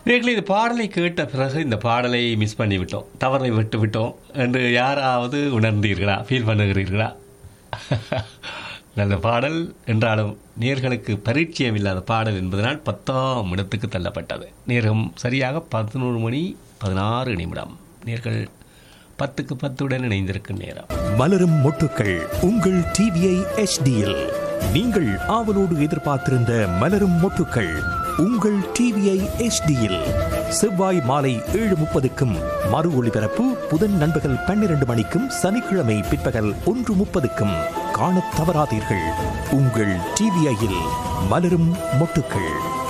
நேர்களே இந்த பாடலை கேட்ட பிறகு இந்த பாடலை மிஸ் பண்ணி விட்டோம் தவறை விட்டு விட்டோம் என்று யாராவது உணர்ந்தீர்களா ஃபீல் பண்ணுகிறீர்களா நல்ல பாடல் என்றாலும் நேர்களுக்கு பரிச்சயம் இல்லாத பாடல் என்பதனால் பத்தாம் இடத்துக்கு தள்ளப்பட்டது நேரம் சரியாக பதினோரு மணி பதினாறு நிமிடம் நேர்கள் பத்துக்கு பத்துடன் இணைந்திருக்கும் நேரம் மலரும் மொட்டுக்கள் உங்கள் டிவிஐ எச்டியில் நீங்கள் ஆவலோடு எதிர்பார்த்திருந்த மலரும் மொட்டுக்கள் உங்கள் டிவிஐ எச்டியில் செவ்வாய் மாலை ஏழு முப்பதுக்கும் மறு ஒளிபரப்பு புதன் நண்பகல் பன்னிரண்டு மணிக்கும் சனிக்கிழமை பிற்பகல் ஒன்று முப்பதுக்கும் காணத் தவறாதீர்கள் உங்கள் டிவிஐயில் மலரும் மொட்டுக்கள்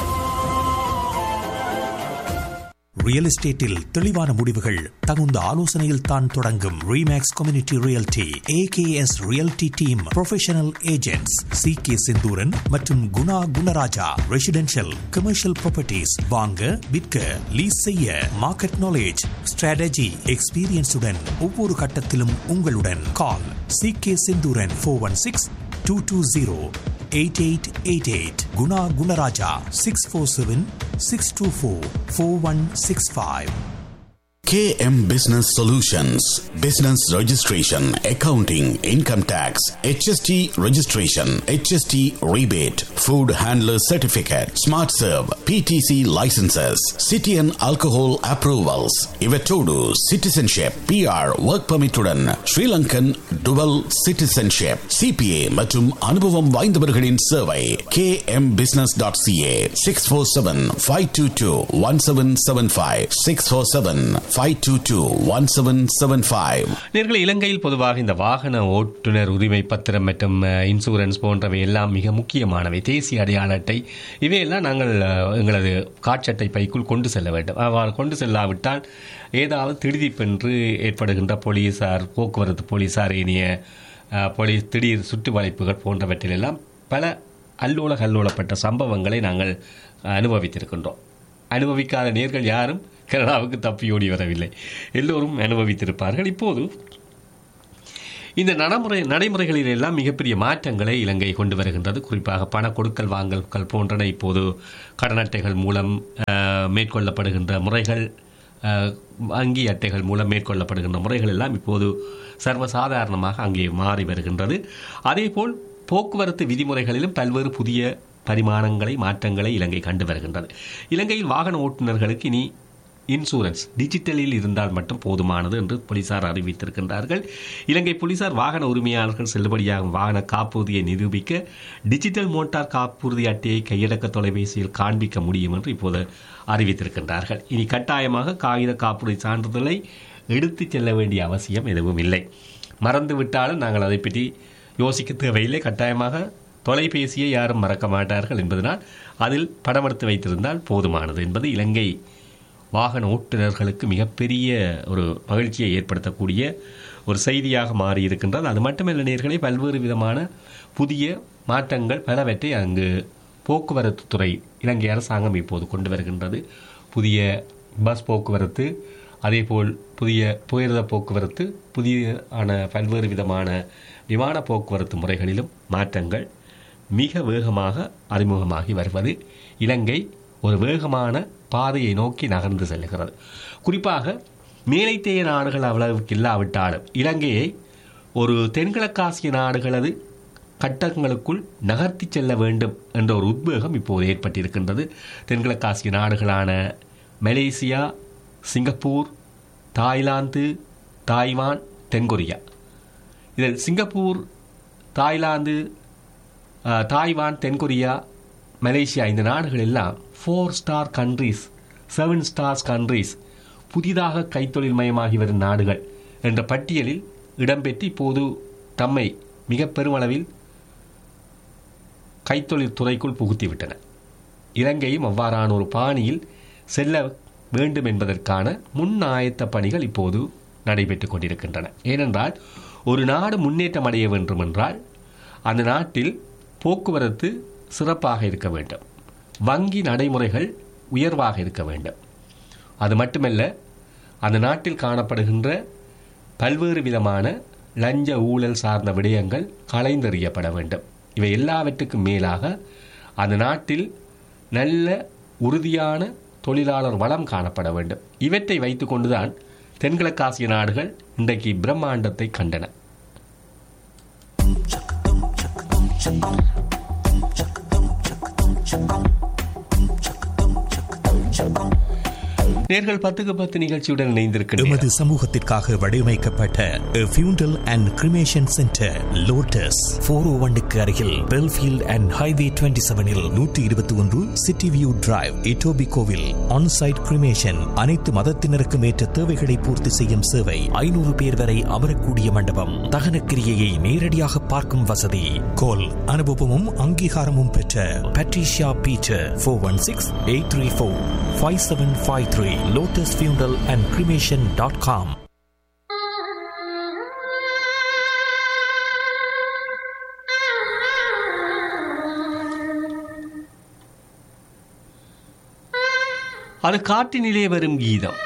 ரியல் எஸ்டேட்டில் தெளிவான முடிவுகள் தகுந்த ஆலோசனையில் தான் தொடங்கும் Remax community realty AKS realty team professional agents C K Senthuran மற்றும் Guna Gunaraja residential commercial properties வாங்க விற்க லீஸ் செய்ய மார்க்கெட் நாலேஜ் ஸ்ட்ராட்டஜி எக்ஸ்பீரியன்ஸுடன் ஒவ்வொரு கட்டத்திலும் உங்களுடன் call C K Senthuran four one six two two zero eight eight eight eight Guna Gunaraja six four seven six two four four one six five KM Business Solutions Business Registration, Accounting, Income Tax, HST Registration, HST Rebate, Food Handler Certificate, Smart Serve, PTC Licenses, City and Alcohol Approvals, Ivetodu, Citizenship, PR, Work Permit உடன் Sri Lankan Dual Citizenship, CPA மற்றும் அனுபவம் வாய்ந்தவர்களின் சேவை kmbusiness.ca 647-522-1775 647-522-1775 நேர்கள் இலங்கையில் பொதுவாக இந்த வாகன ஓட்டுநர் உரிமை பத்திரம் மற்றும் அஹ், இன்சூரன்ஸ் போன்றவை எல்லாம் மிக முக்கியமானவை தேசிய அடையாள அட்டை இவையெல்லாம் நாங்கள் அஹ், எங்களது காட்சட்டை பைக்குள் கொண்டு செல்ல வேண்டும் அவ்வாறு கொண்டு செல்லாவிட்டால் ஏதாவது திடீப்பென்று ஏற்படுகின்ற போலீசார் போக்குவரத்து போலீசார் இனிய அஹ், போலீஸ் திடீர் சுற்று வளைப்புகள் போன்றவற்றிலெல்லாம் பல அல்லோல கல்லோலப்பட்ட சம்பவங்களை நாங்கள் அனுபவித்திருக்கின்றோம் அனுபவிக்காத நேர்கள் யாரும் கனடாவுக்கு தப்பியோடி வரவில்லை எல்லோரும் அனுபவித்திருப்பார்கள் இப்போது இந்த நடைமுறை நடைமுறைகளில் எல்லாம் மிகப்பெரிய மாற்றங்களை இலங்கை கொண்டு வருகின்றது குறிப்பாக பண கொடுக்கல் வாங்கல்கள் போன்றன இப்போது கடன் அட்டைகள் மூலம் அஹ், மேற்கொள்ளப்படுகின்ற முறைகள் அஹ், வங்கி அட்டைகள் மூலம் மேற்கொள்ளப்படுகின்ற முறைகள் எல்லாம் இப்போது சர்வசாதாரணமாக அங்கே மாறி வருகின்றது அதேபோல் போக்குவரத்து விதிமுறைகளிலும் பல்வேறு புதிய பரிமாணங்களை மாற்றங்களை இலங்கை கண்டு வருகின்றது இலங்கையில் வாகன ஓட்டுநர்களுக்கு இனி இன்சூரன்ஸ் டிஜிட்டலில் இருந்தால் மட்டும் போதுமானது என்று போலீசார் அறிவித்திருக்கின்றார்கள் இலங்கை போலீசார் வாகன உரிமையாளர்கள் செல்லுபடியாகும் வாகன காப்புறுதியை நிரூபிக்க டிஜிட்டல் மோட்டார் காப்புறுதி அட்டையை கையடக்க தொலைபேசியில் காண்பிக்க முடியும் என்று இப்போது அறிவித்திருக்கின்றார்கள் இனி கட்டாயமாக காகித காப்புறுதி சான்றிதழை எடுத்துச் செல்ல வேண்டிய அவசியம் எதுவும் இல்லை மறந்துவிட்டாலும் நாங்கள் அதை பற்றி யோசிக்க தேவையில்லை கட்டாயமாக தொலைபேசியை யாரும் மறக்க மாட்டார்கள் என்பதனால் அதில் படமெடுத்து வைத்திருந்தால் போதுமானது என்பது இலங்கை வாகன ஓட்டுநர்களுக்கு மிகப்பெரிய ஒரு மகிழ்ச்சியை ஏற்படுத்தக்கூடிய ஒரு செய்தியாக மாறி இருக்கின்றது அது மட்டுமல்ல நேர்களை பல்வேறு விதமான புதிய மாற்றங்கள் பலவற்றை அங்கு போக்குவரத்து துறை இலங்கை அரசாங்கம் இப்போது கொண்டு வருகின்றது புதிய பஸ் போக்குவரத்து அதேபோல் புதிய புயர்த போக்குவரத்து புதிய ஆன பல்வேறு விதமான விமான போக்குவரத்து முறைகளிலும் மாற்றங்கள் மிக வேகமாக அறிமுகமாகி வருவது இலங்கை ஒரு வேகமான பாதையை நோக்கி நகர்ந்து செல்கிறது குறிப்பாக மேலைத்தேய நாடுகள் அவ்வளவுக்கு இல்லாவிட்டாலும் இலங்கையை ஒரு தென்கிழக்காசிய நாடுகளது கட்டங்களுக்குள் நகர்த்தி செல்ல வேண்டும் என்ற ஒரு உத்வேகம் இப்போது ஏற்பட்டிருக்கின்றது தென்கிழக்காசிய நாடுகளான மலேசியா சிங்கப்பூர் தாய்லாந்து தாய்வான் தென்கொரியா இதில் சிங்கப்பூர் தாய்லாந்து அஹ், தாய்வான் தென்கொரியா மலேசியா இந்த நாடுகள் எல்லாம் four star countries seven stars countries புதிதாக கைத்தொழில் மயமாகி வரும் நாடுகள் என்ற பட்டியலில் இடம்பெற்று இப்போது தம்மை மிக பெருமளவில் கைத்தொழில் துறைக்குள் புகுத்திவிட்டன இலங்கையும் அவ்வாறான ஒரு பாணியில் செல்ல வேண்டும் என்பதற்கான முன் ஆயத்த பணிகள் இப்போது நடைபெற்றுக் கொண்டிருக்கின்றன ஏனென்றால் ஒரு நாடு முன்னேற்றம் அடைய வேண்டும் என்றால் அந்த நாட்டில் போக்குவரத்து சிறப்பாக இருக்க வேண்டும் வங்கி நடைமுறைகள் உயர்வாக இருக்க வேண்டும் அது மட்டுமல்ல அந்த நாட்டில் காணப்படுகின்ற பல்வேறு விதமான லஞ்ச ஊழல் சார்ந்த விடயங்கள் களைந்தெறியப்பட வேண்டும் இவை எல்லாவற்றுக்கும் மேலாக அந்த நாட்டில் நல்ல உறுதியான தொழிலாளர் வளம் காணப்பட வேண்டும் இவற்றை வைத்துக்கொண்டுதான் தென்கிழக்காசிய நாடுகள் இன்றைக்கு பிரம்மாண்டத்தை கண்டன நேர்கள் பத்துக்கு பத்து நிகழ்ச்சியுடன் இணைந்திருக்கின்றனர் எமது சமூகத்திற்காக வடிவமைக்கப்பட்ட funeral and cremation centre Lotus four O ஒன்னுக்கு அருகில் பெல்ஃபீல்ட் அண்ட் ஹைவே டுவெண்ட்டி செவனில் நூற்றி இருபத்தி ஒன்று சிட்டி வியூ டிரைவ் இட்டோபி கோவில் ஆன்சைட் கிரிமேஷன் அனைத்து மதத்தினருக்கும் ஏற்ற தேவைகளை பூர்த்தி செய்யும் சேவை ஐநூறு பேர் வரை அமரக்கூடிய மண்டபம் தகன கிரியையை நேரடியாக பார்க்கும் வசதி கோல் அனுபவமும் அங்கீகாரமும் பெற்ற Patricia Peter four one six eight three four five seven five three Lotus funeral and cremation dot com அது காட்டினிலே வரும் கீதம்